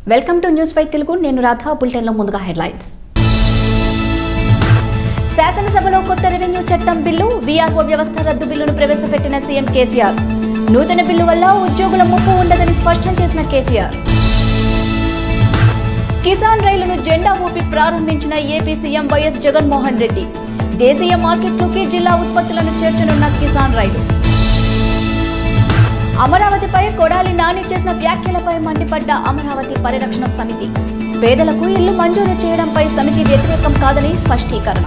welcome to news five Telugu నేను రాధా బులెటిన్లో ముందుగా హెడ్లైన్స్ శాసనసభలో కొత్త రెవెన్యూ చట్టం బిల్లు వీఆర్ఓ వ్యవస్థ రద్దు బిల్లును ప్రవేశపెట్టిన సీఎం కేసీఆర్ నూతన బిల్లు వల్ల ఉద్యోగుల ముప్పు ఉండదని స్పష్టం చేసిన కేసీఆర్ కిసాన్ రైలును జెండా ఊపి ప్రారంభించిన AP CM YS Jaganmohan Reddy దేశీయ మార్కెట్లోకి జిల్లా ఉత్పత్తులను చేర్చనున్న కిసాన్ రైలు అమరావతిపై కొడాలి నాని చేసిన వ్యాఖ్యలపై మండిపడ్డ అమరావతి పరిరక్షణ సమితి పేదలకు ఇల్లు మంజూరు చేయడంపై సమితి వ్యతిరేకం కాదని స్పష్టీకరణ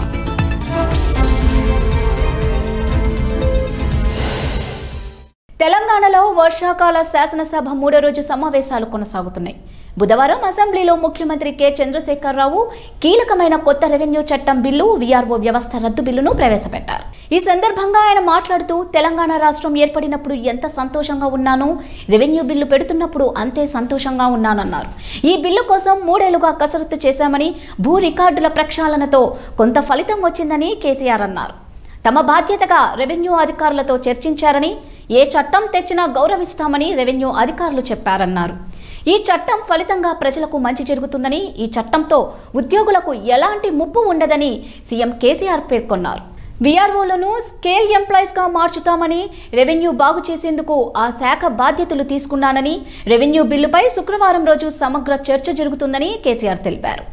తెలంగాణలో వర్షాకాల శాసనసభ మూడో రోజు సమావేశాలు కొనసాగుతున్నాయి బుధవారం అసెంబ్లీలో ముఖ్యమంత్రి కె చంద్రశేఖరరావు కీలకమైన కొత్త రెవెన్యూ చట్టం బిల్లు వీఆర్ఓ వ్యవస్థ రద్దు బిల్లును ప్రవేశపెట్టారు ఈ సందర్భంగా ఆయన మాట్లాడుతూ తెలంగాణ రాష్ట్రం ఏర్పడినప్పుడు ఎంత సంతోషంగా ఉన్నానో రెవెన్యూ బిల్లు పెడుతున్నప్పుడు అంతే సంతోషంగా ఉన్నానన్నారు ఈ బిల్లు కోసం మూడేళ్లుగా కసరత్తు చేశామని భూ రికార్డుల ప్రక్షాళనతో కొంత ఫలితం వచ్చిందని కేసీఆర్ అన్నారు తమ బాధ్యతగా రెవెన్యూ అధికారులతో చర్చించారని ఏ చట్టం తెచ్చినా గౌరవిస్తామని రెవెన్యూ అధికారులు చెప్పారన్నారు ఈ చట్టం ఫలితంగా ప్రజలకు మంచి జరుగుతుందని ఈ చట్టంతో ఉద్యోగులకు ఎలాంటి ముప్పు ఉండదని సీఎం కేసీఆర్ పేర్కొన్నారు వీఆర్ఓలను స్కేల్ ఎంప్లాయీస్ గా మార్చుతామని రెవెన్యూ బాగు చేసేందుకు ఆ శాఖ బాధ్యతలు తీసుకున్నానని రెవెన్యూ బిల్లుపై శుక్రవారం రోజు సమగ్ర చర్చ జరుగుతుందని కేసీఆర్ తెలిపారు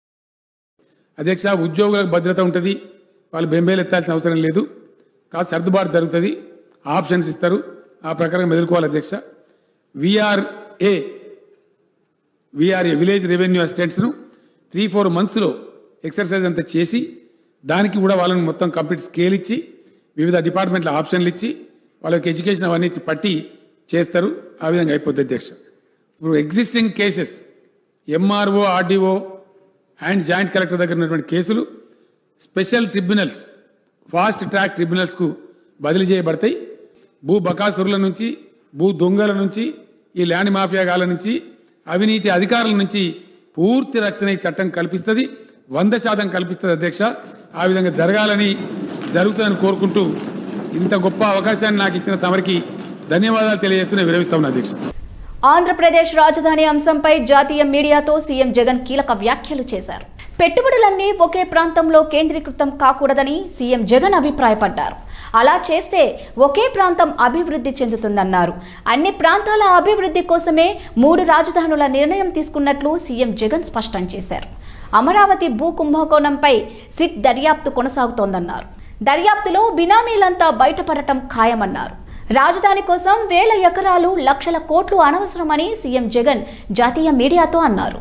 అధ్యక్ష ఉద్యోగులకు భద్రత ఉంటుంది వాళ్ళు బెంబేలు ఎత్తాల్సిన అవసరం లేదు కాదు సర్దుబాటు జరుగుతుంది ఆప్షన్స్ ఇస్తారు ఆ ప్రకారం ఎదుర్కోవాలి అధ్యక్ష విఆర్ఏ విఆర్ఏ విలేజ్ రెవెన్యూ అసిస్టెంట్స్ను త్రీ ఫోర్ మంత్స్లో ఎక్సర్సైజ్ అంతా చేసి దానికి కూడా వాళ్ళని మొత్తం కంప్లీట్ స్కేల్ ఇచ్చి వివిధ డిపార్ట్మెంట్ల ఆప్షన్లు ఇచ్చి వాళ్ళకి ఎడ్యుకేషన్ అవన్నీ పట్టి చేస్తారు ఆ విధంగా అయిపోద్ది అధ్యక్ష ఇప్పుడు existing cases MRO RDO and joint collector దగ్గర ఉన్నటువంటి కేసులు స్పెషల్ ట్రిబ్యునల్స్ ఫాస్ట్ ట్రాక్ ట్రిబ్యునల్స్కు బదిలీ చేయబడతాయి భూ బకాసురుల నుంచి భూ దొంగల నుంచి ఈ ల్యాండ్ మాఫియాగాల నుంచి అవినీతి అధికారుల నుంచి పూర్తి రక్షణ ఈ చట్టం కల్పిస్తుంది వంద శాతం కల్పిస్తుంది అధ్యక్ష ఆ విధంగా జరగాలని జరుగుతుందని కోరుకుంటూ ఇంత గొప్ప అవకాశాన్ని నాకు ఇచ్చిన తమరికి ధన్యవాదాలు తెలియజేస్తూనే విరమిస్తా ఉన్నా అధ్యక్ష ఆంధ్రప్రదేశ్ రాజధాని అంశంపై జాతీయ మీడియాతో సీఎం జగన్ కీలక వ్యాఖ్యలు చేశారు పెట్టుబడులన్నీ ఒకే ప్రాంతంలో కేంద్రీకృతం కాకూడదని సీఎం జగన్ అభిప్రాయపడ్డారు అలా చేస్తే ఒకే ప్రాంతం అభివృద్ధి చెందుతుందన్నారు అన్ని ప్రాంతాల అభివృద్ధి కోసమే మూడు రాజధానుల నిర్ణయం తీసుకున్నట్లు సీఎం జగన్ స్పష్టం చేశారు అమరావతి భూ కుంభకోణంపై సిట్ దర్యాప్తు కొనసాగుతోందన్నారు దర్యాప్తులో బినామీలంతా బయటపడటం ఖాయమన్నారు రాజధాని కోసం వేల ఎకరాలు లక్షల కోట్లు అనవసరమని సీఎం జగన్ జాతీయ మీడియాతో అన్నారు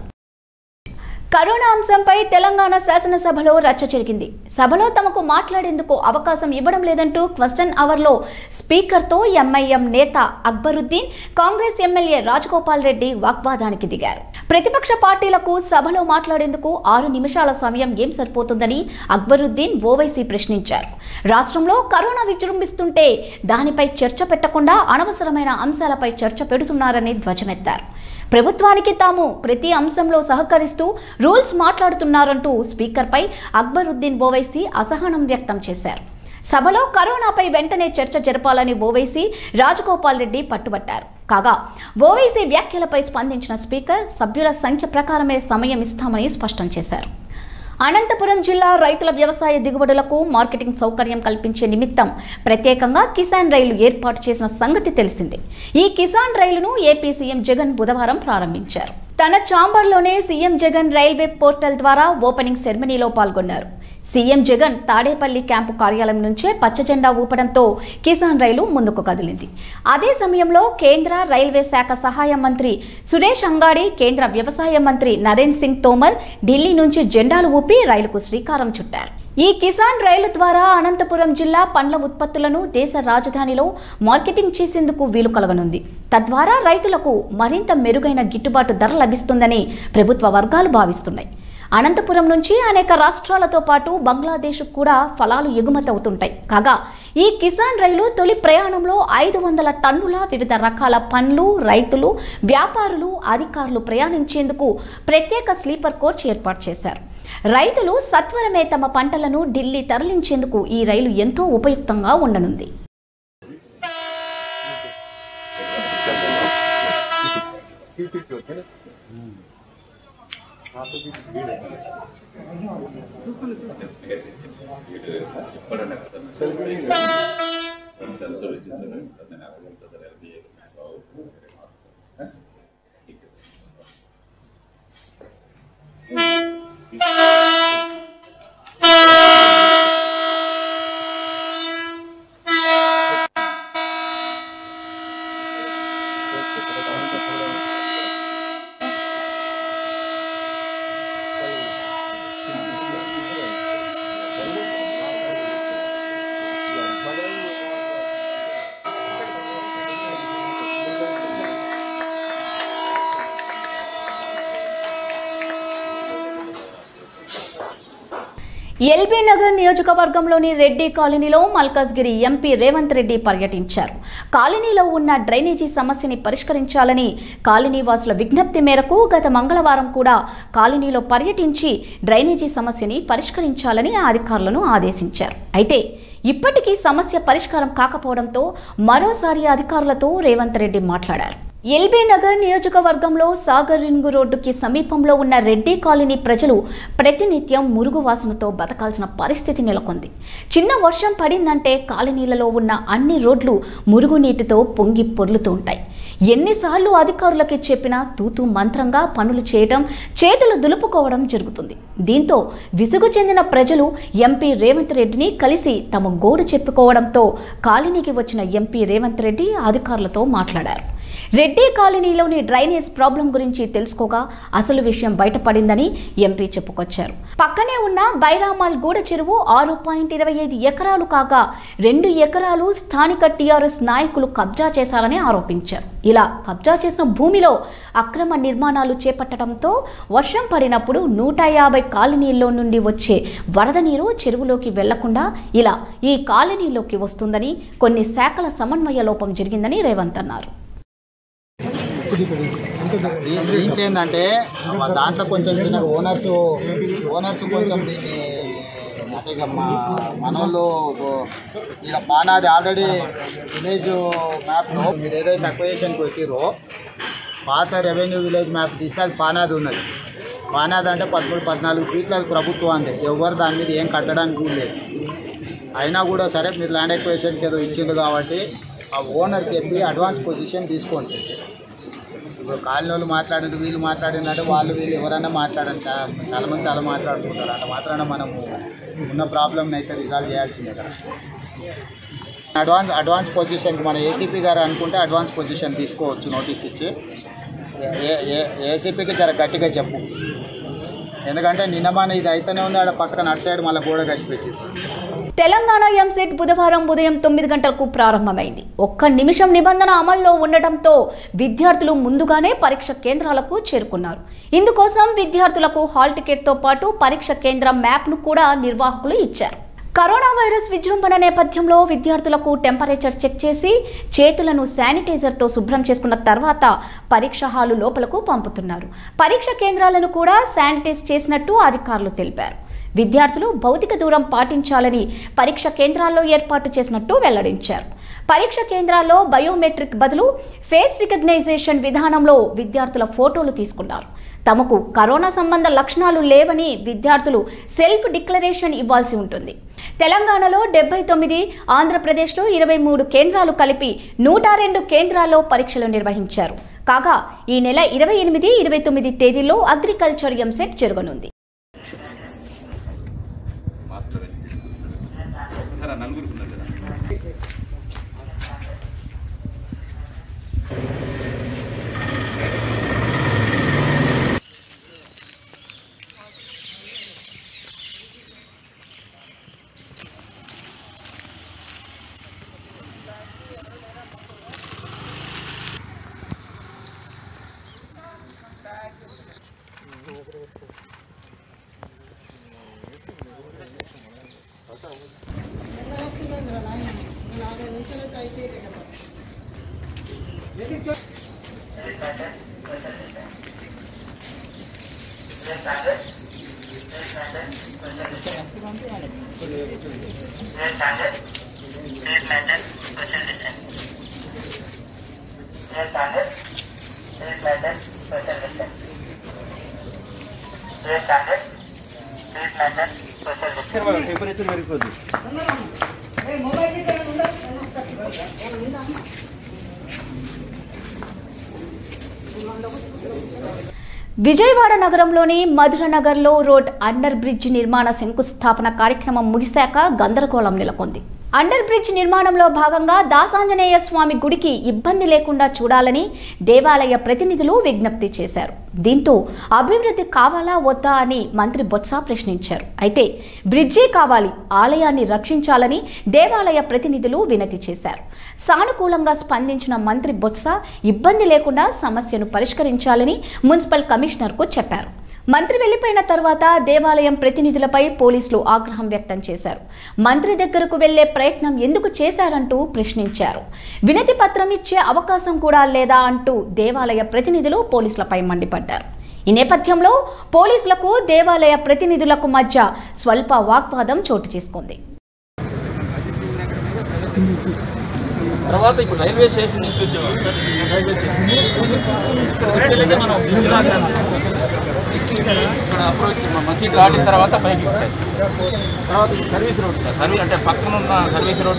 కరోనా అంశంపై తెలంగాణ శాసనసభలో రచ్చ జరిగింది సభలో తమకు మాట్లాడేందుకు అవకాశం ఇవ్వడం లేదంటూ క్వశ్చన్ అవర్లో స్పీకర్తో ఎంఐఎం నేత అక్బరుద్దీన్ కాంగ్రెస్ ఎమ్మెల్యే రాజగోపాల్ రెడ్డి వాగ్వాదానికి దిగారు ప్రతిపక్ష పార్టీలకు సభలో మాట్లాడేందుకు ఆరు నిమిషాల సమయం ఏం సరిపోతుందని అక్బరుద్దీన్ ఓవైసీ ప్రశ్నించారు రాష్ట్రంలో కరోనా విజృంభిస్తుంటే దానిపై చర్చ పెట్టకుండా అనవసరమైన అంశాలపై చర్చ పెడుతున్నారని ధ్వజమెత్తారు ప్రభుత్వానికి తాము ప్రతి అంశంలో సహకరిస్తూ రూల్స్ మాట్లాడుతున్నారంటూ స్పీకర్పై అక్బరుద్దీన్ ఓవైసీ అసహనం వ్యక్తం చేశారు సభలో కరోనాపై వెంటనే చర్చ జరపాలని ఓవైసీ రాజగోపాల్ రెడ్డి పట్టుబట్టారు కాగా ఓవైసీ వ్యాఖ్యలపై స్పందించిన స్పీకర్ సభ్యుల సంఖ్య ప్రకారమే సమయం ఇస్తామని స్పష్టం చేశారు అనంతపురం జిల్లా రైతుల వ్యవసాయ దిగుబడులకు మార్కెటింగ్ సౌకర్యం కల్పించే నిమిత్తం ప్రత్యేకంగా కిసాన్ రైలు ఏర్పాటు చేసిన సంగతి తెలిసిందే ఈ కిసాన్ రైలును ఏపీ సీఎం జగన్ బుధవారం ప్రారంభించారు తన చాంబర్లోనే సీఎం జగన్ రైల్వే పోర్టల్ ద్వారా ఓపెనింగ్ సెరమనీలో పాల్గొన్నారు సీఎం జగన్ తాడేపల్లి క్యాంపు కార్యాలయం నుంచే పచ్చజెండా ఊపడంతో కిసాన్ రైలు ముందుకు కదిలింది అదే సమయంలో కేంద్ర రైల్వే శాఖ సహాయ మంత్రి సురేష్ అంగాడి కేంద్ర వ్యవసాయ మంత్రి నరేంద్ర సింగ్ తోమర్ ఢిల్లీ నుంచి జెండాలు ఊపి రైలుకు శ్రీకారం చుట్టారు ఈ కిసాన్ రైలు ద్వారా అనంతపురం జిల్లా పండ్ల ఉత్పత్తులను దేశ రాజధానిలో మార్కెటింగ్ చేసేందుకు వీలు కలగనుంది తద్వారా రైతులకు మరింత మెరుగైన గిట్టుబాటు ధర లభిస్తుందని ప్రభుత్వ వర్గాలు భావిస్తున్నాయి అనంతపురం నుంచి అనేక రాష్ట్రాలతో పాటు బంగ్లాదేశ్ కూడా ఫలాలు ఎగుమతి అవుతుంటాయి కాగా ఈ కిసాన్ రైలు తొలి ప్రయాణంలో ఐదు వందల టన్నుల వివిధ రకాల పండ్లు రైతులు వ్యాపారులు అధికారులు ప్రయాణించేందుకు ప్రత్యేక స్లీపర్ కోచ్ ఏర్పాటు చేశారు రైతులు సత్వరమే తమ పంటలను ఢిల్లీ తరలించేందుకు ఈ రైలు ఎంతో ఉపయుక్తంగా ఉండనుంది ఎల్బీ నగర్ నియోజకవర్గంలోని రెడ్డి కాలనీలో మల్కాజ్గిరి ఎంపీ రేవంత్ రెడ్డి పర్యటించారు కాలనీలో ఉన్న డ్రైనేజీ సమస్యని పరిష్కరించాలని కాలనీ వాసుల విజ్ఞప్తి మేరకు గత మంగళవారం కూడా కాలనీలో పర్యటించి డ్రైనేజీ సమస్యని పరిష్కరించాలని ఆ అధికారులను ఆదేశించారు అయితే ఇప్పటికీ సమస్య పరిష్కారం కాకపోవడంతో మరోసారి అధికారులతో రేవంత్ రెడ్డి మాట్లాడారు ఎల్బీ నగర్ నియోజకవర్గంలో సాగర్ రింగు రోడ్డుకి సమీపంలో ఉన్న రెడ్డి కాలనీ ప్రజలు ప్రతినిత్యం మురుగు వాసనతో బతకాల్సిన పరిస్థితి నెలకొంది చిన్న వర్షం పడిందంటే కాలనీలలో ఉన్న అన్ని రోడ్లు మురుగునీటితో పొంగి పొర్లుతూ ఉంటాయి ఎన్నిసార్లు అధికారులకి చెప్పినా తూతూ మంత్రంగా పనులు చేయడం చేతులు దులుపుకోవడం జరుగుతుంది దీంతో విసుగు చెందిన ప్రజలు ఎంపీ రేవంత్ రెడ్డిని కలిసి తమ గోడు చెప్పుకోవడంతో కాలనీకి వచ్చిన ఎంపీ రేవంత్ రెడ్డి అధికారులతో మాట్లాడారు రెడ్డి కాలనీలోని డ్రైనేజ్ ప్రాబ్లం గురించి తెలుసుకోగా అసలు విషయం బయటపడిందని ఎంపీ చెప్పుకొచ్చారు పక్కనే ఉన్న బైరామాల్ గూడ చెరువు ఆరు పాయింట్ ఇరవై ఐదు ఎకరాలు కాగా రెండు ఎకరాలు స్థానిక టీఆర్ఎస్ నాయకులు కబ్జా చేశారని ఆరోపించారు ఇలా కబ్జా చేసిన భూమిలో అక్రమ నిర్మాణాలు చేపట్టడంతో వర్షం పడినప్పుడు నూట యాభై కాలనీల్లో నుండి వచ్చే వరద నీరు చెరువులోకి వెళ్లకుండా ఇలా ఈ కాలనీలోకి వస్తుందని కొన్ని శాఖల సమన్వయ లోపం జరిగిందని రేవంత్ అన్నారు దీ- దీంట్లో ఏంటంటే దాంట్లో కొంచెం చిన్న ఓనర్స్ ఓనర్స్ కొంచెం దీన్ని అంటే ఇక మా మనోళ్ళు ఇక్కడ పానాది ఆల్రెడీ విలేజ్ మ్యాప్లో మీరు ఏదైతే అక్వేషన్కి వచ్చిరో పాత రెవెన్యూ విలేజ్ మ్యాప్ తీస్తే అది పానాది ఉన్నది పానాది అంటే పదమూడు పద్నాలుగు ఫీట్లు అది ప్రభుత్వం అంది ఎవరు దాని మీద ఏం కట్టడానికి కూడా లేదు అయినా కూడా సరే మీరు ల్యాండ్ ఎక్వేషన్కి ఏదో ఇచ్చిండు కాబట్టి ఆ ఓనర్కి చెప్పి అడ్వాన్స్ పొజిషన్ తీసుకోండి ఇప్పుడు కాలనీ వాళ్ళు మాట్లాడినట్టు వీళ్ళు మాట్లాడినట్టు వాళ్ళు వీళ్ళు ఎవరైనా మాట్లాడని చాలా చాలా మంది చాలా మాట్లాడుకుంటారు అంత మాత్రాన మనము ఉన్న ప్రాబ్లమ్ని అయితే రిజాల్వ్ చేయాల్సిందే కదా అడ్వాన్స్ అడ్వాన్స్ పొజిషన్కి మన ఏసీపీ గారు అనుకుంటే అడ్వాన్స్ పొజిషన్ తీసుకోవచ్చు నోటీస్ ఇచ్చి ఏ- ఏ- ఏసీపీకి జర గట్టిగా చెప్పు ఎందుకంటే నిన్న మన ఇది అయితేనే ఉంది ఆడ పక్కన అటు సైడ్ మళ్ళీ గోడ కట్టిపెట్టి తెలంగాణ ఎంసెట్ బుధవారం ఉదయం తొమ్మిది గంటలకు ప్రారంభమైంది ఒక్క నిమిషం నిబంధన అమల్లో ఉండటంతో విద్యార్థులు ముందుగానే పరీక్ష కేంద్రాలకు చేరుకున్నారు ఇందుకోసం విద్యార్థులకు హాల్ టికెట్తో పాటు పరీక్ష కేంద్రం మ్యాప్ను కూడా నిర్వాహకులు ఇచ్చారు కరోనా వైరస్ విజృంభణ నేపథ్యంలో విద్యార్థులకు టెంపరేచర్ చెక్ చేసి చేతులను శానిటైజర్తో శుభ్రం చేసుకున్న తర్వాత పరీక్ష హాలు లోపలకు పంపుతున్నారు పరీక్ష కేంద్రాలను కూడా శానిటైజ్ చేసినట్టు అధికారులు తెలిపారు విద్యార్థులు భౌతిక దూరం పాటించాలని పరీక్ష కేంద్రాల్లో ఏర్పాటు చేసినట్టు వెల్లడించారు పరీక్ష కేంద్రాల్లో బయోమెట్రిక్ బదులు ఫేస్ రికగ్నైజేషన్ విధానంలో విద్యార్థుల ఫోటోలు తీసుకున్నారు తమకు కరోనా సంబంధ లక్షణాలు లేవని విద్యార్థులు సెల్ఫ్ డిక్లరేషన్ ఇవ్వాల్సి ఉంటుంది తెలంగాణలో డెబ్బై తొమ్మిది ఆంధ్రప్రదేశ్లో ఇరవై మూడు కేంద్రాలు కలిపి నూట రెండు కేంద్రాల్లో పరీక్షలు నిర్వహించారు కాగా ఈ నెల ఇరవై ఎనిమిది ఇరవై తొమ్మిది తేదీల్లో అగ్రికల్చర్ ఎంసెట్ జరగనుంది ఏ standard street licence social distance temperature మరిపోద్ది విజయవాడ నగరంలోని మధురనగర్లో రోడ్ అండర్ బ్రిడ్జ్ నిర్మాణ శంకుస్థాపన కార్యక్రమం ముగిశాక గందరగోళం నెలకొంది అండర్ బ్రిడ్జ్ నిర్మాణంలో భాగంగా దాసాంజనేయ స్వామి గుడికి ఇబ్బంది లేకుండా చూడాలని దేవాలయ ప్రతినిధులు విజ్ఞప్తి చేశారు దీంతో అభివృద్ధి కావాలా వద్దా అని మంత్రి బొత్స ప్రశ్నించారు అయితే బ్రిడ్జి కావాలి ఆలయాన్ని రక్షించాలని దేవాలయ ప్రతినిధులు వినతి చేశారు సానుకూలంగా స్పందించిన మంత్రి బొత్స ఇబ్బంది లేకుండా సమస్యను పరిష్కరించాలని మున్సిపల్ కమిషనర్కు చెప్పారు మంత్రి వెళ్లిపోయిన తర్వాత దేవాలయం ప్రతినిధులపై పోలీసులు ఆగ్రహం వ్యక్తం చేశారు మంత్రి దగ్గరకు వెళ్లే ప్రయత్నం ఎందుకు చేశారంటూ ప్రశ్నించారు వినతి పత్రం ఇచ్చే అవకాశం కూడా లేదా అంటూ దేవాలయ ప్రతినిధులు పోలీసులపై మండిపడ్డారు ఈ నేపథ్యంలో పోలీసులకు దేవాలయ ప్రతినిధులకు మధ్య స్వల్ప వాగ్వాదం చోటు చేసుకుంది తర్వాత ఇప్పుడు రైల్వే స్టేషన్ నుంచి వచ్చాము సార్ రైల్వే స్టేషన్ ఇక్కడ మనం బ్రిడ్జ్ లాగా ఇక్కడ అప్రోచ్ మసీద్ దాటిన తర్వాత పైకి ఉంటాయి తర్వాత ఇది సర్వీస్ రోడ్ సార్ సర్వీస్ అంటే పక్కన ఉన్న సర్వీస్ రోడ్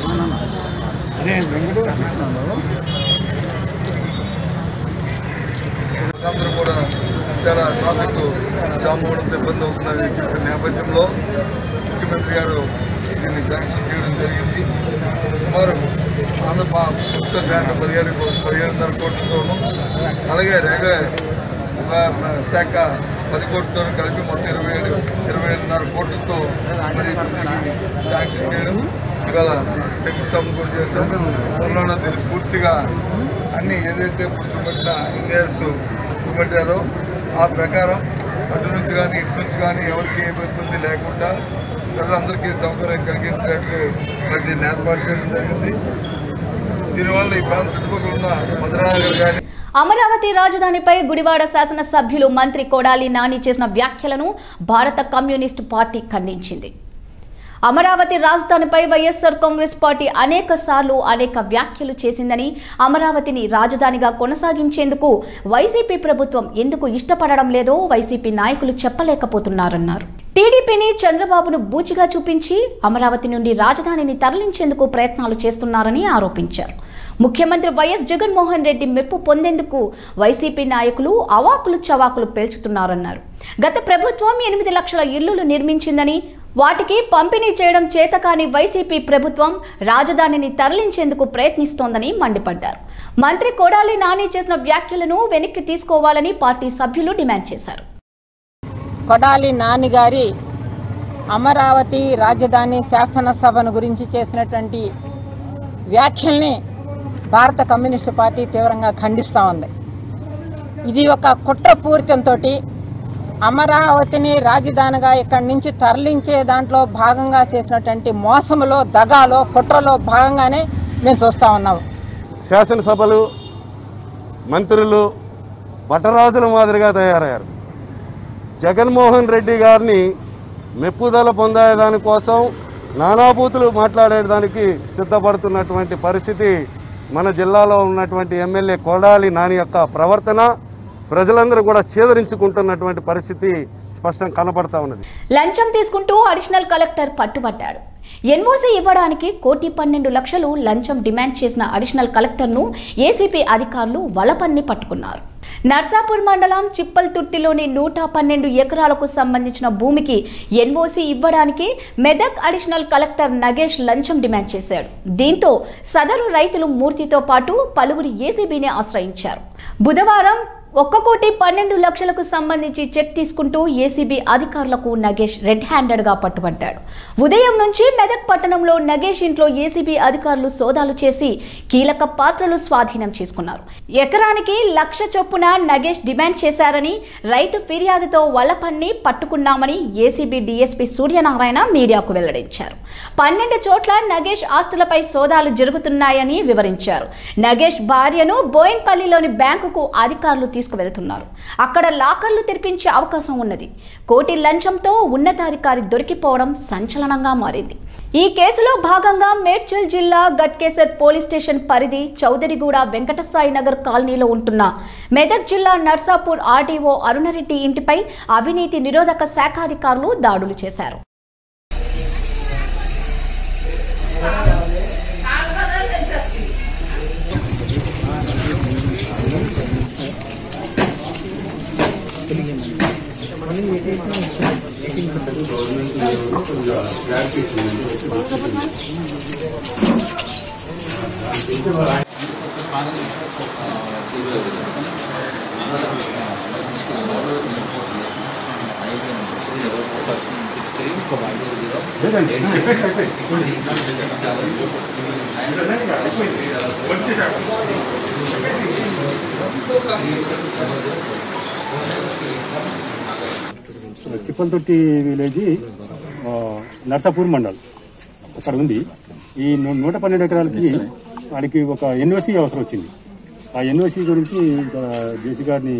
అందరూ కూడా చాలా ట్రాఫిక్ జామ్ అవడంతో ఇబ్బంది అవుతుందని చెప్పిన నేపథ్యంలో ముఖ్యమంత్రి గారు దీన్ని శాంక్షన్ చేయడం జరిగింది సుమారు ఆంధ్ర మా ప్రభుత్వ గ్రాంట్ పదిహేను పదిహేనున్నర కోట్లతోనూ అలాగే రైల్వే ఆ, శాఖ పది కోట్లతో కలిపి మొత్తం ఇరవై ఏడు ఇరవై ఏడున్నర కోట్లతో మరి దీనికి శాంక్షన్ చేయడం ఇవాళ శంకుస్థాపన కూడా చేశాం త్వరలోనే దీన్ని పూర్తిగా అన్ని ఏదైతే ఇప్పుడు చూపెట్టిన ఇంజనీర్స్ చూపెట్టారో ఆ ప్రకారం అటు నుంచి కానీ ఇటు నుంచి కానీ ఎవరికి ఏ ఇబ్బంది లేకుండా ప్రజలందరికీ సౌకర్యం కలిగించినట్టు మరి దీన్ని ఏర్పాటు చేయడం జరిగింది దీనివల్ల ఈ ప్రాంత చుట్టుపక్కల ఉన్న మధురానగర్ కానీ అమరావతి రాజధానిపై గుడివాడ శాసనసభ్యులు మంత్రి కొడాలి నాని చేసిన వ్యాఖ్యలను భారత కమ్యూనిస్టు పార్టీ ఖండించింది అమరావతి రాజధానిపై వైఎస్ఆర్ కాంగ్రెస్ పార్టీ అనేక సార్లు అనేక వ్యాఖ్యలు చేసిందని అమరావతిని రాజధానిగా కొనసాగించేందుకు వైసీపీ ప్రభుత్వం ఎందుకు ఇష్టపడడం లేదో వైసీపీ నాయకులు చెప్పలేకపోతున్నారన్నారు టీడీపీని చంద్రబాబును బూచిగా చూపించి అమరావతి నుండి రాజధానిని తరలించేందుకు ప్రయత్నాలు చేస్తున్నారని ఆరోపించారు ముఖ్యమంత్రి వైఎస్ జగన్మోహన్ రెడ్డి మెప్పు పొందేందుకు వైసీపీ నాయకులు అవాకులు చవాకులు పేల్చుతున్నారన్నారు గత ప్రభుత్వం ఎనిమిది లక్షల ఇళ్లులు నిర్మించిందని వాటికి పంపిణీ చేయడం చేతకాని వైసీపీ ప్రభుత్వం రాజధానిని తరలించేందుకు ప్రయత్నిస్తోందని మండిపడ్డారు మంత్రి కొడాలి నాని చేసిన వ్యాఖ్యలను వెనక్కి తీసుకోవాలని పార్టీ సభ్యులు డిమాండ్ చేశారు కొడాలి నాని గారి అమరావతి రాజధాని శాసనసభను గురించి చేసినటువంటి వ్యాఖ్యల్ని భారత కమ్యూనిస్టు పార్టీ తీవ్రంగా ఖండిస్తూ ఉంది ఇది ఒక కుట్రపూరితంతో అమరావతిని రాజధానిగా ఇక్కడి నుంచి తరలించే దాంట్లో భాగంగా చేసినటువంటి మోసములో దగాలో కుట్రలో భాగంగానే మేము చూస్తూ ఉన్నాము శాసనసభలు మంత్రులు భట్టరాజుల మాదిరిగా తయారయ్యారు జగన్మోహన్ రెడ్డి గారిని మెప్పుదల పొందేదాని కోసం నానాబూతులు మాట్లాడేదానికి సిద్ధపడుతున్నటువంటి పరిస్థితి మన జిల్లాలో ఉన్నటువంటి ఎమ్మెల్యే కొడాలి నాని యొక్క ప్రవర్తన ప్రజలందరూ కూడా చేదరించుకుంటున్నటువంటి పరిస్థితి స్పష్టం కనబడతా ఉన్నది లంచం తీసుకుంటూ అడిషనల్ కలెక్టర్ పట్టుబట్టాడు ఎన్ఓసీ ఇవ్వడానికి కోటి పన్నెండు లక్షలు లంచం డిమాండ్ చేసిన అడిషనల్ కలెక్టర్ను ఏసీపీ అధికారులు వలపన్ని పట్టుకున్నారు నర్సాపూర్ మండలం చిప్పల్తుర్తిలోని నూట పన్నెండు ఎకరాలకు సంబంధించిన భూమికి ఎన్ఓసీ ఇవ్వడానికి మెదక్ అడిషనల్ కలెక్టర్ నగేష్ లంచం డిమాండ్ చేశాడు దీంతో సదరు రైతులు మూర్తితో పాటు పలువురు ఏసీబీని ఆశ్రయించారు బుధవారం ఒక్క కోటి పన్నెండు లక్షలకు సంబంధించి చెక్ తీసుకుంటూ ఏసీబీ అధికారులకు నగేష్ రెడ్ హ్యాండెడ్ గా పట్టుబడ్డాడు ఉదయం నుంచి మెదక్ పట్టణంలో నగేష్ ఇంట్లో ఏసీబీ అధికారులు సోదాలు చేసి కీలక పాత్రలు స్వాధీనం చేసుకున్నారు ఎకరానికి లక్ష చొప్పున నగేష్ డిమాండ్ చేశారని రైతు ఫిర్యాదుతో వల్లపన్ని పట్టుకున్నామని ఏసీబీ డీఎస్పీ సూర్యనారాయణ మీడియాకు వెల్లడించారు పన్నెండు చోట్ల నగేష్ ఆస్తులపై సోదాలు జరుగుతున్నాయని వివరించారు నగేష్ భార్యను బోయిన్పల్లిలోని బ్యాంకుకు అధికారులు తీసుకువెళ్తున్నారు అక్కడ లాకర్లు తెరిపించే అవకాశం ఉన్నది కోటి లంచంతో ఉన్నతాధికారి దొరికిపోవడం సంచలనంగా మారింది ఈ కేసులో భాగంగా మేడ్చల్ జిల్లా గట్కేసర్ పోలీస్ స్టేషన్ పరిధి చౌదరిగూడ వెంకటసాయి నగర్ కాలనీలో ఉంటున్న మెదక్ జిల్లా నర్సాపూర్ ఆర్డీఓ అరుణరెడ్డి ఇంటిపై అవినీతి నిరోధక శాఖాధికారులు దాడులు చేశారు చిప్పలతొట్టి విలేజ్ ఆ, నర్సాపూర్ మండల్ అక్కడ ఉంది ఈ ను- నూట పన్నెండు ఎకరాలకి వాడికి ఒక ఎన్ఓసి అవసరం వచ్చింది ఆ ఎన్ఓసి గురించి జేసీ గారిని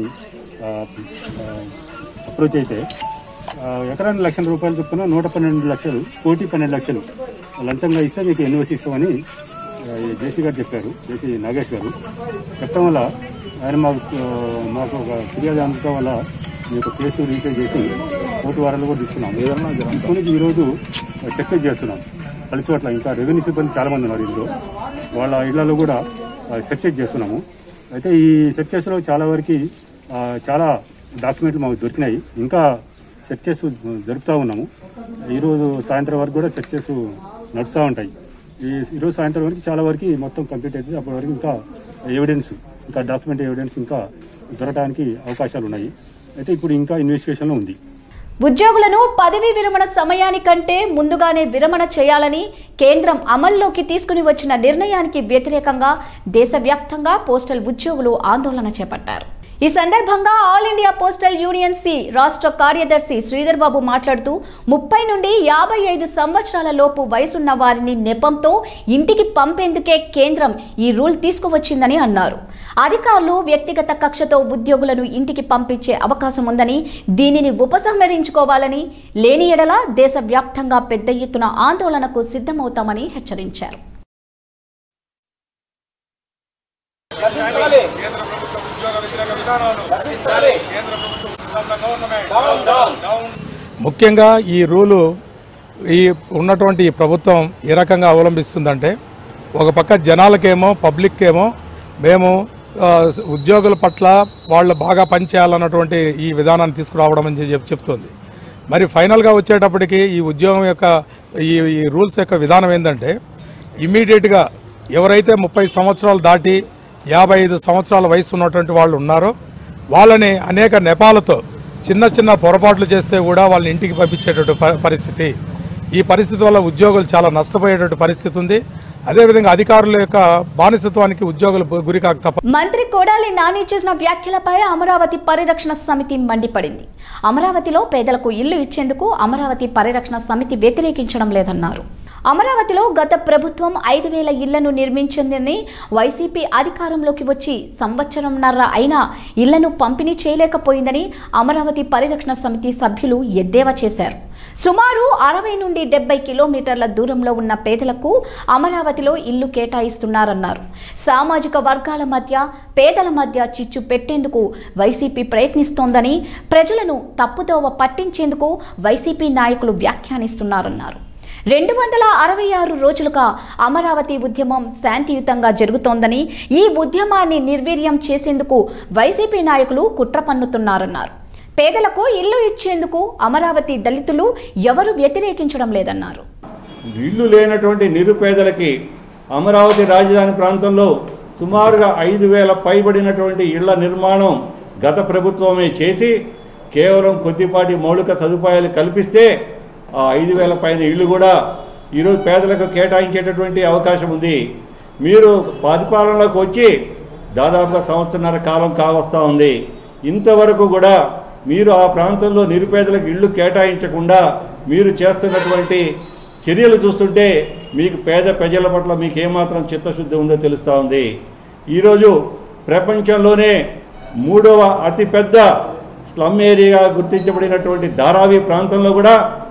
అప్రోచ్ అయితే ఆ, ఎకరానికి లక్షల రూపాయలు చొప్పున నూట పన్నెండు లక్షలు కోటి పన్నెండు లక్షలు లంచంగా ఇస్తే మీకు ఎన్ఓసి ఇస్తామని ఆ, ఈ జేసీ గారు చెప్పారు జేసీ నాగేష్ గారు చెప్పడం వల్ల ఆయన మాకు ఆ, మాకు ఒక ఫిర్యాదు అందటం వల్ల మీకు కేసు రిజిస్టర్ చేసి కోర్టు వారాలు కూడా తీసుకున్నాం తీసుకుని ఈరోజు సక్సెస్ చేస్తున్నాం పలు చోట్ల ఇంకా రెవెన్యూ సిబ్బంది చాలా మంది ఉన్నారు ఇందులో వాళ్ళ ఇళ్లలో కూడా సక్సెస్ చేస్తున్నాము అయితే ఈ సక్సెస్లో చాలా వరకు ఆ, చాలా డాక్యుమెంట్లు మాకు దొరికినాయి ఇంకా సక్సెస్ జరుపుతూ ఉన్నాము ఈరోజు సాయంత్రం వరకు కూడా సక్సెస్ నడుస్తూ ఉంటాయి ఈ ఈరోజు సాయంత్రం వరకు చాలా వరకు మొత్తం కంప్లీట్ అవుతుంది అప్పటి వరకు ఇంకా ఎవిడెన్స్ ఇంకా డాక్యుమెంట్ ఎవిడెన్స్ ఇంకా దొరకడానికి అవకాశాలు ఉన్నాయి అయితే ఇప్పుడు ఇంకా ఇన్వెస్టిగేషన్లో ఉంది ఉద్యోగులను పదవీ విరమణ సమయానికంటే ముందుగానే విరమణ చేయాలని కేంద్రం అమల్లోకి తీసుకుని వచ్చిన నిర్ణయానికి వ్యతిరేకంగా దేశవ్యాప్తంగా పోస్టల్ ఉద్యోగులు ఆందోళన చేపట్టారు ఈ సందర్భంగా ఆల్ ఇండియా పోస్టల్ యూనియన్ సి రాష్ట్ర కార్యదర్శి శ్రీధర్ బాబు మాట్లాడుతూ ముప్పై నుండి యాభై ఐదు సంవత్సరాల లోపు వయసున్న వారిని నెపంతో ఇంటికి పంపేందుకే కేంద్రం ఈ రూల్ తీసుకువచ్చిందని అన్నారు అధికారులు వ్యక్తిగత కక్షతో ఉద్యోగులను ఇంటికి పంపించే అవకాశం ఉందని దీనిని ఉపసంహరించుకోవాలని లేని ఎడల దేశవ్యాప్తంగా పెద్ద ఎత్తున ఆందోళనకు సిద్ధమవుతామని హెచ్చరించారు ముఖ్యంగా ఈ రూలు ఈ ఉన్నటువంటి ఈ ప్రభుత్వం ఏ రకంగా అవలంబిస్తుందంటే ఒక పక్క జనాలకేమో పబ్లిక్కేమో మేము ఆ, ఉద్యోగుల పట్ల వాళ్ళు బాగా పనిచేయాలన్నటువంటి ఈ విధానాన్ని తీసుకురావడం అని చెప్పి చెప్తుంది మరి ఫైనల్గా వచ్చేటప్పటికి ఈ ఉద్యోగం యొక్క ఈ ఈ రూల్స్ యొక్క విధానం ఏంటంటే ఇమీడియట్గా ఎవరైతే ముప్పై సంవత్సరాలు దాటి యాభై ఐదు సంవత్సరాల వయసు ఉన్నటువంటి వాళ్ళు ఉన్నారో వాళ్ళని అనేక నెపాలతో చిన్న చిన్న పొరపాట్లు చేస్తే కూడా వాళ్ళని ఇంటికి పంపించేటటువంటి ప- పరిస్థితి ఈ పరిస్థితి వల్ల ఉద్యోగులు చాలా నష్టపోయేటటువంటి పరిస్థితి ఉంది అదేవిధంగా అధికారుల యొక్క బానిసత్వానికి ఉద్యోగులు గురి కాక తప్ప మంత్రి కొడాలి నాని చేసిన వ్యాఖ్యలపై అమరావతి పరిరక్షణ సమితి మండిపడింది అమరావతిలో పేదలకు ఇల్లు ఇచ్చేందుకు అమరావతి పరిరక్షణ సమితి వ్యతిరేకించడం లేదన్నారు అమరావతిలో గత ప్రభుత్వం ఐదు వేల ఇళ్లను నిర్మించిందని వైసీపీ అధికారంలోకి వచ్చి సంవత్సరంన్నర అయినా ఇళ్లను పంపిణీ చేయలేకపోయిందని అమరావతి పరిరక్షణ సమితి సభ్యులు ఎద్దేవా చేశారు సుమారు అరవై నుండి డెబ్బై కిలోమీటర్ల దూరంలో ఉన్న పేదలకు అమరావతిలో ఇల్లు కేటాయిస్తున్నారన్నారు సామాజిక వర్గాల మధ్య పేదల మధ్య చిచ్చు పెట్టేందుకు వైసీపీ ప్రయత్నిస్తోందని ప్రజలను తప్పుదోవ పట్టించేందుకు వైసీపీ నాయకులు వ్యాఖ్యానిస్తున్నారన్నారు రెండు వందల అరవై ఆరు రోజులుగా అమరావతి ఉద్యమం శాంతియుతంగా జరుగుతోందని ఈ ఉద్యమాన్ని నిర్వీర్యం చేసేందుకు వైసీపీ నాయకులు కుట్ర పన్నుతున్నారన్నారు పేదలకు ఇల్లు ఇచ్చేందుకు అమరావతి దళితులు ఎవరు వ్యతిరేకించడం లేదన్నారు ఇల్లు లేనటువంటి నిరుపేదలకి అమరావతి రాజధాని ప్రాంతంలో సుమారుగా ఐదు వేల పైబడినటువంటి ఇళ్ల నిర్మాణం గత ప్రభుత్వమే చేసి కేవలం కొద్దిపాటి మౌలిక సదుపాయాలు కల్పిస్తే ఆ ఐదు వేల పైన ఇళ్ళు కూడా ఈరోజు పేదలకు కేటాయించేటటువంటి అవకాశం ఉంది మీరు పరిపాలనలోకి వచ్చి దాదాపుగా సంవత్సరన్నర కాలం కావస్తూ ఉంది ఇంతవరకు కూడా మీరు ఆ ప్రాంతంలో నిరుపేదలకు ఇళ్ళు కేటాయించకుండా మీరు చేస్తున్నటువంటి చర్యలు చూస్తుంటే మీకు పేద ప్రజల పట్ల మీకు ఏమాత్రం చిత్తశుద్ధి ఉందో తెలుస్తూ ఉంది ఈరోజు ప్రపంచంలోనే మూడవ అతిపెద్ద స్లమ్ ఏరియాగా గుర్తించబడినటువంటి ధారావి ప్రాంతంలో కూడా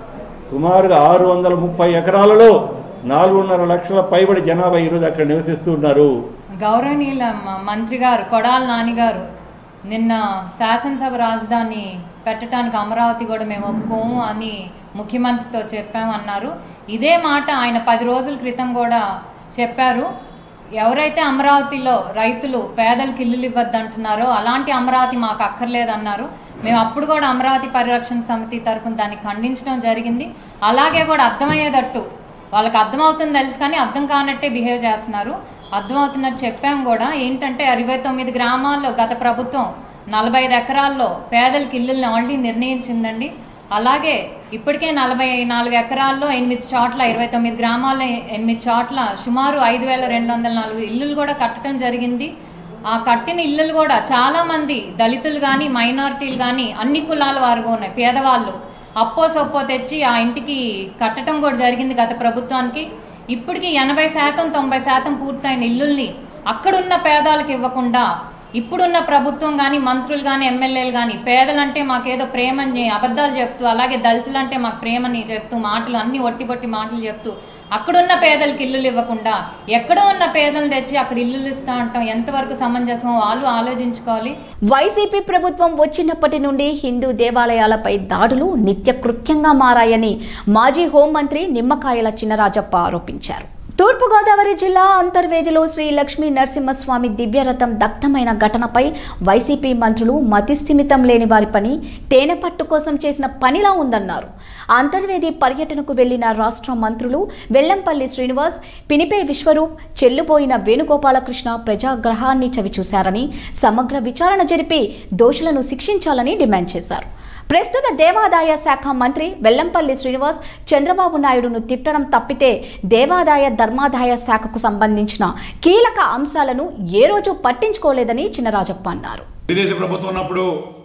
సుమారుగా ఆరు వందల ముప్పై ఎకరాలలో నాలుగున్నర లక్షల పైబడి జనాభా ఈరోజు అక్కడ నివసిస్తున్నారు గౌరవనీయుల మ- మంత్రి గారు కొడాల నాని గారు నిన్న శాసనసభ రాజధాని పెట్టడానికి అమరావతి కూడా మేము ఒప్పుకోము అని ముఖ్యమంత్రితో చెప్పాము అన్నారు ఇదే మాట ఆయన పది రోజుల క్రితం కూడా చెప్పారు ఎవరైతే అమరావతిలో రైతులు పేదలకు ఇల్లులు ఇవ్వద్దంటున్నారో అలాంటి అమరావతి మాకు అక్కర్లేదన్నారు మేము అప్పుడు కూడా అమరావతి పరిరక్షణ సమితి తరఫున దాన్ని ఖండించడం జరిగింది అలాగే కూడా అర్థమయ్యేటట్టు వాళ్ళకి అర్థమవుతుంది తెలుసు కానీ అర్థం కానట్టే బిహేవ్ చేస్తున్నారు అర్థమవుతున్నట్టు చెప్పాం కూడా ఏంటంటే అరవై తొమ్మిది గ్రామాల్లో గత ప్రభుత్వం నలభై ఐదు ఎకరాల్లో పేదలకు ఇల్లుల్ని ఆల్రెడీ నిర్ణయించిందండి అలాగే ఇప్పటికే నలభై నాలుగు ఎకరాల్లో ఎనిమిది చోట్ల ఇరవై తొమ్మిది గ్రామాల్లో ఎనిమిది చోట్ల సుమారు ఐదు వేల రెండు వందల నాలుగు ఇల్లులు కూడా కట్టడం జరిగింది ఆ కట్టిన ఇల్లులు కూడా చాలా మంది దళితులు కానీ మైనారిటీలు కానీ అన్ని కులాల వారు ఉన్నాయి పేదవాళ్ళు అప్పో సొప్పో తెచ్చి ఆ ఇంటికి కట్టడం కూడా జరిగింది గత ప్రభుత్వానికి ఇప్పటికి ఎనభై శాతం తొంభై శాతం పూర్తయిన ఇల్లుల్ని అక్కడున్న పేదలకు ఇవ్వకుండా ఇప్పుడున్న ప్రభుత్వం కానీ మంత్రులు కానీ ఎమ్మెల్యేలు కానీ పేదలంటే మాకేదో ప్రేమని అబద్ధాలు చెప్తూ అలాగే దళితులంటే మాకు ప్రేమని చెప్తూ మాటలు అన్ని ఒట్టి పొట్టి మాటలు చెప్తూ అక్కడున్న పేదలకు ఇల్లులు ఇవ్వకుండా ఎక్కడో ఉన్న పేదలను తెచ్చి అక్కడ ఇల్లులు ఇస్తా అంటాం ఎంతవరకు సమంజసమో వాళ్ళు ఆలోచించుకోవాలి వైసీపీ ప్రభుత్వం వచ్చినప్పటి నుండి హిందూ దేవాలయాలపై దాడులు నిత్యకృత్యంగా మారాయని మాజీ హోంమంత్రి నిమ్మకాయల చినరాజప్ప ఆరోపించారు తూర్పుగోదావరి జిల్లా అంతర్వేదిలో శ్రీ లక్ష్మీ నరసింహస్వామి దివ్యరథం దగ్ధమైన ఘటనపై వైసీపీ మంత్రులు మతిస్థిమితం లేని వారి పని తేనె పట్టు కోసం చేసిన పనిలా ఉందన్నారు అంతర్వేది పర్యటనకు వెళ్లిన రాష్ట్ర మంత్రులు వెల్లంపల్లి శ్రీనివాస్ పినిపే విశ్వరూప్ చెల్లుబోయిన వేణుగోపాలకృష్ణ ప్రజాగ్రహాన్ని చవిచూశారని సమగ్ర విచారణ జరిపి దోషులను శిక్షించాలని డిమాండ్ చేశారు ప్రస్తుత దేవాదాయ శాఖ మంత్రి వెల్లంపల్లి శ్రీనివాస్ చంద్రబాబు నాయుడును తిట్టడం తప్పితే దేవాదాయ ధర్మాదాయ శాఖకు సంబంధించిన కీలక అంశాలను ఏ రోజు పట్టించుకోలేదని చినరాజప్ప అన్నారు విదేశీ ప్రభుత్వం ఉన్నప్పుడు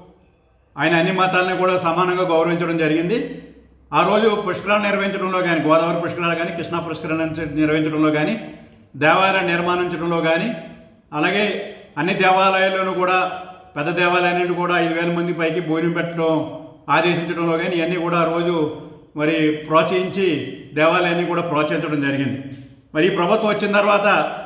ఆయన అన్ని మతాలను కూడా సమానంగా గౌరవించడం జరిగింది ఆ రోజు పుష్కరాలు నిర్వహించడంలో కానీ గోదావరి పుష్కరాలు కానీ కృష్ణా పుష్కరాలు నిర్వహించడంలో కానీ దేవాలయాలు నిర్మాణించడంలో కానీ అలాగే అన్ని దేవాలయాల్లోనూ కూడా పెద్ద దేవాలయాన్ని కూడా ఐదు వేల మంది పైకి భోజనం పెట్టడం ఆదేశించడంలో కానీ ఇవన్నీ కూడా ఆ రోజు మరి ప్రోత్సహించి దేవాలయాన్ని కూడా ప్రోత్సహించడం జరిగింది మరి ఈ ప్రభుత్వం వచ్చిన తర్వాత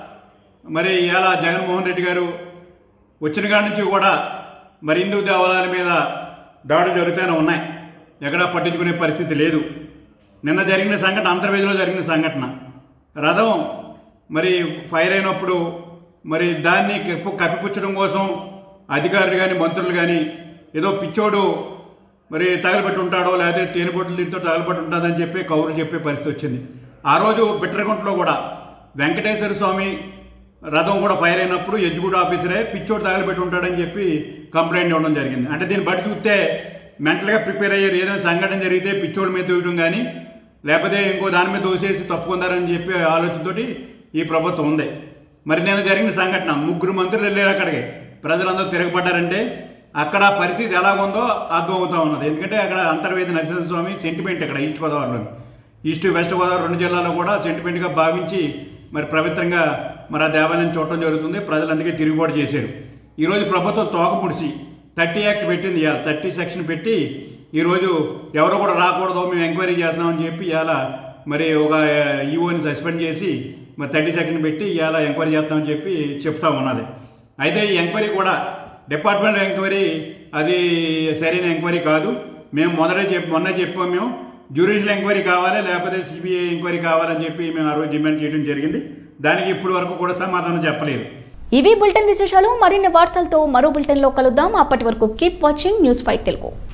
మరి ఇలా జగన్మోహన్ రెడ్డి గారు వచ్చిన కాడి నుంచి కూడా మరి హిందూ దేవాలయాల మీద దాడులు జరుగుతూనే ఉన్నాయి ఎక్కడా పట్టించుకునే పరిస్థితి లేదు నిన్న జరిగిన సంఘటన అంతర్వేదిలో జరిగిన సంఘటన రథం మరి ఫైర్ అయినప్పుడు మరి దాన్ని కప్పు కప్పిపుచ్చడం కోసం అధికారులు కానీ మంత్రులు కానీ ఏదో పిచ్చోడు మరి తగలబెట్టి ఉంటాడో లేకపోతే తేనెబొట్లు దీంతో తగలబెట్టి ఉంటుందని చెప్పి కౌరులు చెప్పే పరిస్థితి వచ్చింది ఆ రోజు బిట్రగుంటలో కూడా వెంకటేశ్వర స్వామి రథం కూడా ఫైర్ అయినప్పుడు ఎగ్జిక్యూటివ్ ఆఫీసరే పిచ్చోడు తగలబెట్టి ఉంటాడని చెప్పి కంప్లైంట్ ఇవ్వడం జరిగింది అంటే దీన్ని బట్టి చూస్తే మెంటల్గా ప్రిపేర్ అయ్యారు ఏదైనా సంఘటన జరిగితే పిచ్చోడి మీద దూయడం కానీ లేకపోతే ఇంకో దాని మీద దోసేసి తప్పుకుందారని చెప్పి ఆలోచనతోటి ఈ ప్రభుత్వం ఉంది మరి నేను జరిగిన సంఘటన ముగ్గురు మంత్రులు వెళ్ళారు అక్కడికి ప్రజలందరూ తిరగబడ్డారంటే అక్కడ పరిస్థితి ఎలాగుందో అర్థమవుతా ఉన్నది ఎందుకంటే అక్కడ అంతర్వేది నరసింహస్వామి సెంటిమెంట్ ఇక్కడ ఈస్ట్ గోదావరిలో ఈస్ట్ వెస్ట్ గోదావరి రెండు జిల్లాలో కూడా సెంటిమెంట్గా భావించి మరి పవిత్రంగా మరి ఆ దేవాలయం చూడటం జరుగుతుంది ప్రజలు అందుకే తిరుగుబాటు చేశారు ఈరోజు ప్రభుత్వం తోక ముడిసి థర్టీ యాక్ట్ పెట్టింది ఇవాళ థర్టీ సెక్షన్ పెట్టి ఈరోజు ఎవరు కూడా రాకూడదు మేము ఎంక్వైరీ చేస్తున్నామని చెప్పి ఇవాళ మరి ఒక ఈఓని సస్పెండ్ చేసి మరి థర్టీ సెకండ్ పెట్టి ఇవాళ ఎంక్వైరీ చేస్తామని చెప్పి చెప్తా ఉన్నది అయితే ఈ ఎంక్వైరీ కూడా డిపార్ట్మెంట్ ఎంక్వైరీ అది సరైన ఎంక్వైరీ కాదు మేము మొదట చెప్పి మొన్న చెప్పాం మేము జ్యుడిషియల్ ఎంక్వైరీ కావాలి లేకపోతే సిబిఐ ఎంక్వైరీ కావాలని చెప్పి మేము ఆ రోజు డిమాండ్ చేయడం జరిగింది దానికి ఇప్పటి వరకు కూడా సమాధానం చెప్పలేదు ఇవి బులెటిన్ విశేషాలు మరిన్ని వార్తలతో మరో బులెటిన్లో కలుద్దాం అప్పటి వరకు keep watching news five Telugu